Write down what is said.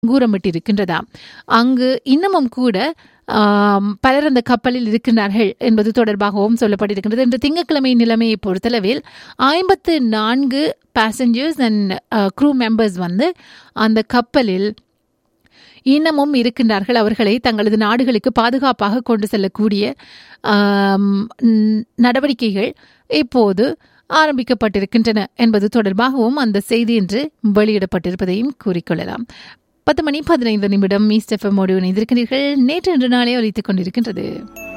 கூறப்பட்டிருக்கின்றதாம் அங்கு இன்னமும் கூட ஆம், பலர் அந்த கப்பலில் இருக்கிறார்கள் என்பது தொடர்பாகவும் சொல்லப்பட்டிருக்கின்றது இன்று திங்கட்கிழமை நிலைமையை பொறுத்தளவில் ஐம்பத்து நான்கு பேசஞ்சர்ஸ் அண்ட் க்ரூ மெம்பர்ஸ் வந்து அந்த கப்பலில் இன்னமும் இருக்கின்றார்கள் அவர்களை தங்களது நாடுகளுக்கு பாதுகாப்பாக கொண்டு செல்லக்கூடிய ஆம், ந- நடவடிக்கைகள் இப்போது ஆரம்பிக்கப்பட்டிருக்கின்றன என்பது தொடர்பாகவும் அந்த செய்தி இன்று வெளியிடப்பட்டிருப்பதையும் கூறிக்கொள்ளலாம் பத்து மணி பதினைந்து நிமிடம் மீஸ்டெஃபமோடு இணைந்திருக்கிறீர்கள் நேற்று இன்று நாளே ஒலித்துக் கொண்டிருக்கின்றது